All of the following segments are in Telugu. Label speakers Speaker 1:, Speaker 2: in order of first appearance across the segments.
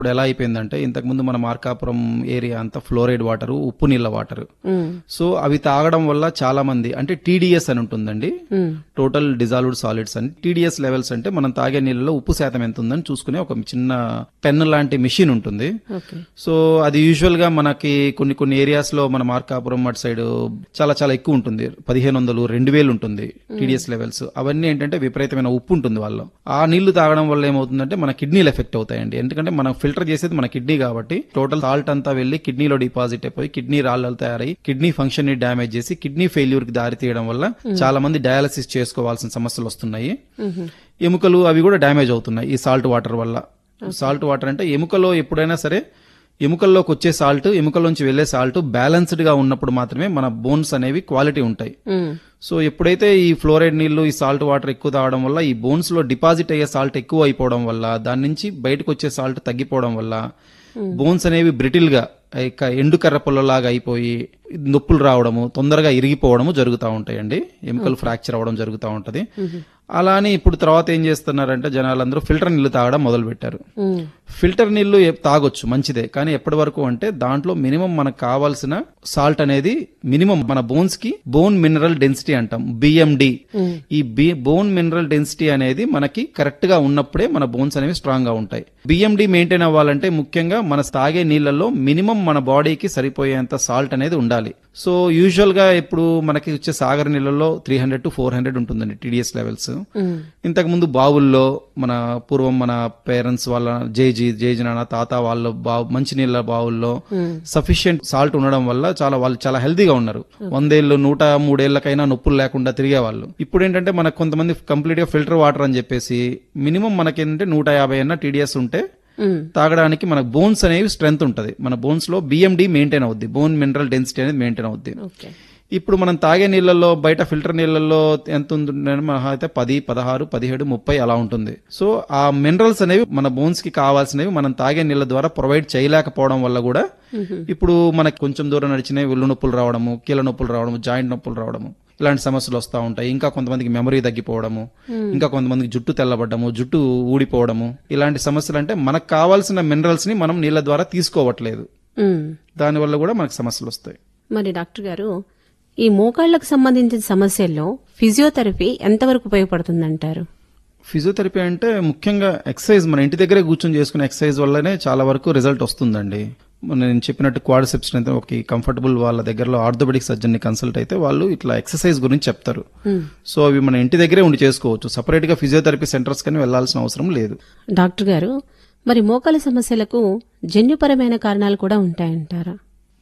Speaker 1: ఇప్పుడు ఎలా అయిపోయిందంటే ఇంతకుముందు మన మార్కాపురం ఏరియా అంతా ఫ్లోరైడ్ వాటర్ ఉప్పు నీళ్ళ వాటర్
Speaker 2: ఉమ్,
Speaker 1: సో అవి తాగడం వల్ల చాలా మంది అంటే టీడీఎస్ అని ఉంటుందండి
Speaker 2: ఉమ్,
Speaker 1: టోటల్ డిజాల్వ్డ్ సాలిడ్స్ అని టీడీఎస్ లెవెల్స్ అంటే మనం తాగే నీళ్ళలో ఉప్పు శాతం ఎంత ఉందని చూసుకునే ఒక చిన్న పెన్ లాంటి మిషన్ ఉంటుంది
Speaker 2: ఓకే
Speaker 1: సో అది యూజువల్ గా మనకి కొన్ని కొన్ని ఏరియాస్ లో మన మార్కాపురం అటు సైడ్ చాలా చాలా ఎక్కువ ఉంటుంది పదిహేను వందలు రెండు వేలు ఉంటుంది టీడీఎస్ లెవెల్స్ అవన్నీ ఏంటంటే విపరీతమైన ఉప్పు ఉంటుంది వాళ్ళు ఆ నీళ్లు తాగడం వల్ల ఏమవుతుందంటే మన కిడ్నీలు ఎఫెక్ట్ అవుతాయండి ఎందుకంటే మనం ఫిల్టర్ చేసేది మన కిడ్నీ కాబట్టి టోటల్ సాల్ట్ అంతా వెళ్లి కిడ్నీలో డిపాజిట్ అయిపోయి కిడ్నీ రాళ్ళు తయారై కిడ్నీ ఫంక్షన్ ని డ్యామేజ్ చేసి కిడ్నీ ఫెయిల్యూర్ కి దారి తీయడం వల్ల చాలా మంది డయాలసిస్ చేసుకోవాల్సిన సమస్యలు వస్తున్నాయి
Speaker 2: ఉహు,
Speaker 1: ఎముకలు అవి కూడా డ్యామేజ్ అవుతున్నాయి ఈ సాల్ట్ వాటర్ వల్ల సాల్ట్ వాటర్ అంటే ఎముకలో ఎప్పుడైనా సరే ఎముకల్లోకి వచ్చే సాల్ట్ ఎముకల్లోంచి వెళ్లే సాల్ట్ బ్యాలెన్స్డ్ గా ఉన్నప్పుడు మాత్రమే మన బోన్స్ అనేవి క్వాలిటీ ఉంటాయి
Speaker 2: ఉమ్,
Speaker 1: సో ఎప్పుడైతే ఈ ఫ్లోరైడ్ నీళ్లు ఈ సాల్ట్ వాటర్ ఎక్కువ తాగడం వల్ల ఈ బోన్స్ లో డిపాజిట్ అయ్యే సాల్ట్ ఎక్కువ అయిపోవడం వల్ల దాని నుంచి బయటకు వచ్చే సాల్ట్ తగ్గిపోవడం వల్ల బోన్స్ అనేవి బ్రిటిల్ గా ఇక ఎండు కర్ర పుల్లలాగా అయిపోయి నొప్పులు రావడము తొందరగా ఇరిగిపోవడము జరుగుతూ ఉంటాయండి ఎముకలు ఫ్రాక్చర్ అవ్వడం జరుగుతూ ఉంటది అలా అని ఇప్పుడు తర్వాత ఏం చేస్తున్నారంటే జనాలందరూ ఫిల్టర్ నీళ్లు తాగడం మొదలు పెట్టారు
Speaker 2: ఉమ్,
Speaker 1: ఫిల్టర్ నీళ్లు ఎప్- తాగొచ్చు మంచిదే కానీ ఎప్పటి వరకు అంటే దాంట్లో మినిమం మనకు కావాల్సిన సాల్ట్ అనేది మినిమం మన బోన్స్ కి బోన్ మినరల్ డెన్సిటీ అంటాం బిఎండి ఈ బి బోన్ మినరల్ డెన్సిటీ అనేది మనకి కరెక్ట్ గా ఉన్నప్పుడే మన బోన్స్ అనేవి స్ట్రాంగ్ గా ఉంటాయి బిఎండి మెయింటైన్ అవ్వాలంటే ముఖ్యంగా మన తాగే నీళ్లలో మినిమం మన బాడీకి సరిపోయేంత సాల్ట్ అనేది ఉండాలి సో యూజువల్ గా ఇప్పుడు మనకి వచ్చే సాగర్ నీళ్ళలో three hundred to four hundred ఉంటుందండి టీడీఎస్ లెవెల్స్
Speaker 2: ఉమ్,
Speaker 1: ఇంతకు ముందు బావుల్లో మన పూర్వం మన పేరెంట్స్ వాళ్ళ జేజీ జేజీ నాన్న తాత వాళ్ళ బావు మంచినీళ్ళ బావుల్లో సఫిషియెంట్ సాల్ట్ ఉండడం వల్ల చాలా వాళ్ళు చాలా హెల్తీగా ఉన్నారు వందేళ్ళు నూట మూడేళ్లకైనా నొప్పులు లేకుండా తిరిగేవాళ్ళు ఇప్పుడు ఏంటంటే మనకు కొంతమంది కంప్లీట్ గా ఫిల్టర్ వాటర్ అని చెప్పేసి మినిమం మనకేంటంటే నూట యాభై అన్న టీడీఎస్ ఉంటే
Speaker 2: ఉమ్,
Speaker 1: తాగడానికి మన బోన్స్ అనేవి స్ట్రెంత్ ఉంటుంది మన బోన్స్ లో బిఎండి మెయింటైన్ అవుద్ది బోన్ మినరల్ డెన్సిటీ అనేది మెయింటైన్ అవుద్ది
Speaker 2: ఓకే
Speaker 1: ఇప్పుడు మనం తాగే నీళ్ళల్లో బయట ఫిల్టర్ నీళ్ళల్లో ఎంత ఉంటుందంటే మహా అయితే పది పదహారు పదిహేడు ముప్పై అలా ఉంటుంది సో ఆ మినరల్స్ అనేవి మన బోన్స్ కి కావాల్సినవి మనం తాగే నీళ్ళ ద్వారా ప్రొవైడ్ చేయలేకపోవడం వల్ల కూడా ఇప్పుడు మనకి కొంచెం దూరం నడిచిన ఒళ్ళు నొప్పులు రావడము కీళ్ళ నొప్పులు రావడము జాయింట్ నొప్పులు రావడము ఇలాంటి సమస్యలు వస్తూ ఉంటాయి ఇంకా కొంతమందికి మెమరీ తగ్గిపోవడము ఇంకా కొంతమందికి జుట్టు తెల్లబడ్డము జుట్టు ఊడిపోవడము ఇలాంటి సమస్యలు అంటే మనకు కావాల్సిన మినరల్స్ ని మనం నీళ్ళ ద్వారా తీసుకోవట్లేదు
Speaker 2: ఉమ్.
Speaker 1: దానివల్ల కూడా మనకు సమస్యలు వస్తాయి
Speaker 2: మరి డాక్టర్ గారు ఈ మోకాళ్లకు సంబంధించిన సమస్యల్లో ఫిజియోథెరపీ ఎంతవరకు ఉపయోగపడుతుందంటారు
Speaker 1: ఫిజియోథెరపీ అంటే ముఖ్యంగా ఎక్సర్సైజ్ మన ఇంటి దగ్గరే కూర్చొని చేసుకునే ఎక్సర్సైజ్ వల్లనే చాలా వరకు రిజల్ట్ వస్తుందండి మన నేను చెప్పినట్టు క్వాడ్రిసెప్స్ అయితే ఒక కంఫర్టబుల్ వాళ్ళ దగ్గరలో ఆర్థోపెడిక్ సర్జన్ ని కన్సల్ట్ అయితే వాళ్ళు ఇట్లా ఎక్సర్సైజ్ గురించి చెప్తారు సో అవి మన ఇంటి దగ్గరే ఉండి చేసుకోవచ్చు సపరేట్ గా ఫిజియోథెరపీ సెంటర్స్ కానీ వెళ్లాల్సిన అవసరం లేదు
Speaker 2: డాక్టర్ గారు మరి మోకాల సమస్యలకు జన్యుపరమైన కారణాలు కూడా ఉంటాయంటారా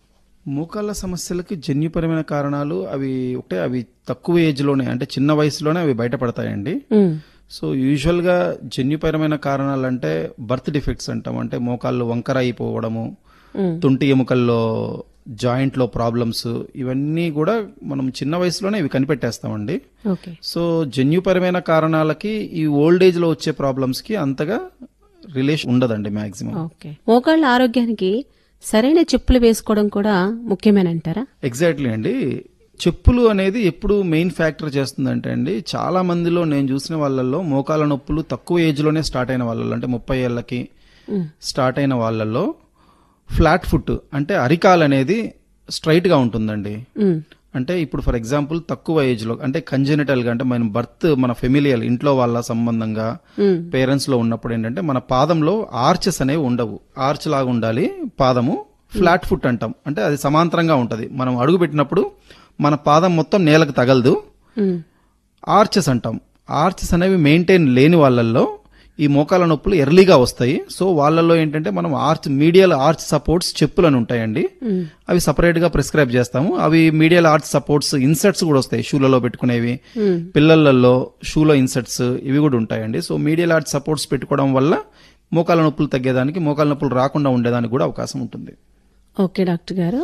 Speaker 1: మోకాళ్ళ సమస్యలకి జన్యుపరమైన కారణాలు అవి ఒకటే అవి తక్కువ ఏజ్ లోనే అంటే చిన్న వయసులోనే అవి బయటపడతాయండి
Speaker 2: ఉమ్,
Speaker 1: సో యూజువల్ గా జన్యుపరమైన కారణాలు అంటే బర్త్ డిఫెక్ట్స్ అంటాం అంటే మోకాళ్ళు వంకర అయిపోవడము
Speaker 2: ఉమ్,
Speaker 1: తుంటి ఎముకల్లో జాయింట్ లో ప్రాబ్లమ్స్ ఇవన్నీ కూడా మనం చిన్న వయసులోనే ఇవి కనిపెట్టేస్తామండి
Speaker 2: ఓకే
Speaker 1: సో జన్యుపరమైన కారణాలకి ఈ ఓల్డ్ ఏజ్ లో వచ్చే ప్రాబ్లమ్స్ కి అంతగా రిలేషన్ ఉండదండి మాక్సిమం
Speaker 2: ఓకే మోకాళ్ళ ఆరోగ్యానికి సరైన చెప్పులు వేసుకోవడం కూడా ముఖ్యమేనంటారా
Speaker 1: ఎగ్జాక్ట్లీ అండి చెప్పులు అనేది ఎప్పుడు మెయిన్ ఫ్యాక్టర్ చేస్తుందంటే అండి చాలా మందిలో నేను చూసిన వాళ్ళల్లో మోకాల నొప్పులు తక్కువ ఏజ్ లోనే స్టార్ట్ అయిన వాళ్ళలో అంటే ముప్పై ఏళ్ళకి
Speaker 2: ఉమ్,
Speaker 1: స్టార్ట్ అయిన వాళ్ళల్లో ఫ్లాట్ ఫుట్ అంటే అరికాలు అనేది స్ట్రైట్ గా ఉంటుందండి
Speaker 2: ఉమ్,
Speaker 1: అంటే ఇప్పుడు ఫర్ ఎగ్జాంపుల్ తక్కువ ఏజ్ లో అంటే కంజెనిటల్ గా అంటే మన బర్త్ మన ఫెమిలియల్ ఇంట్లో వాళ్ళ సంబంధంగా
Speaker 2: ఉమ్,
Speaker 1: పేరెంట్స్ లో ఉన్నప్పుడు ఏంటంటే మన పాదంలో ఆర్చెస్ అనేవి ఉండవు ఆర్చ్ లాగా ఉండాలి పాదము ఫ్లాట్ ఫుట్ అంటాం అంటే అది సమాంతరంగా ఉంటది మనం అడుగు పెట్టినప్పుడు మన పాదం మొత్తం నేలకు తగలదు
Speaker 2: ఉమ్,
Speaker 1: ఆర్చెస్ అంటాం ఆర్చెస్ అనేవి మెయింటైన్ లేని వాళ్ళల్లో ఈ మోకాల నొప్పులు ఎర్లీగా వస్తాయి సో వాళ్ళల్లో ఏంటంటే మనం ఆర్చ్ మీడియల్ ఆర్చ్ సపోర్ట్స్ చెప్పులని ఉంటాయండి
Speaker 2: ఉమ్,
Speaker 1: అవి సపరేట్ గా ప్రిస్క్రైబ్ చేస్తాము అవి మీడియల్ ఆర్చ్ సపోర్ట్స్ ఇన్సర్ట్స్ కూడా వస్తాయి షూలలో పెట్టుకునేవి
Speaker 2: ఉమ్,
Speaker 1: పిల్లలలో షూలో ఇన్సర్ట్స్ ఇవి కూడా ఉంటాయండి సో మీడియల్ ఆర్చ్ సపోర్ట్స్ పెట్టుకోవడం వల్ల మోకాల నొప్పులు తగ్గేదానికి మోకాల నొప్పులు రాకుండా ఉండేదానికి కూడా అవకాశం ఉంటుంది
Speaker 2: ఓకే డాక్టర్ గారు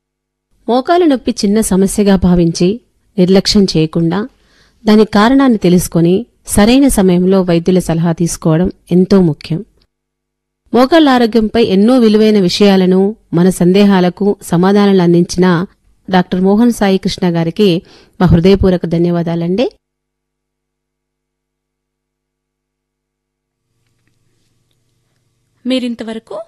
Speaker 2: మోకాలు నొప్పి చిన్న సమస్యగా భావించి నిర్లక్ష్యం చేయకుండా దాని కారణాన్ని తెలుసుకొని సరైన సమయంలో వైద్యుల సలహా తీసుకోవడం ఎంతో ముఖ్యం మోకాళ్ళ ఆరోగ్యంపై ఎన్నో విలువైన విషయాలను మన సందేహాలకు సమాధానాలు అందించిన డాక్టర్ మోహన్ సాయి కృష్ణ గారికి మా హృదయపూర్వక ధన్యవాదాలండి
Speaker 3: మీరింతవరకు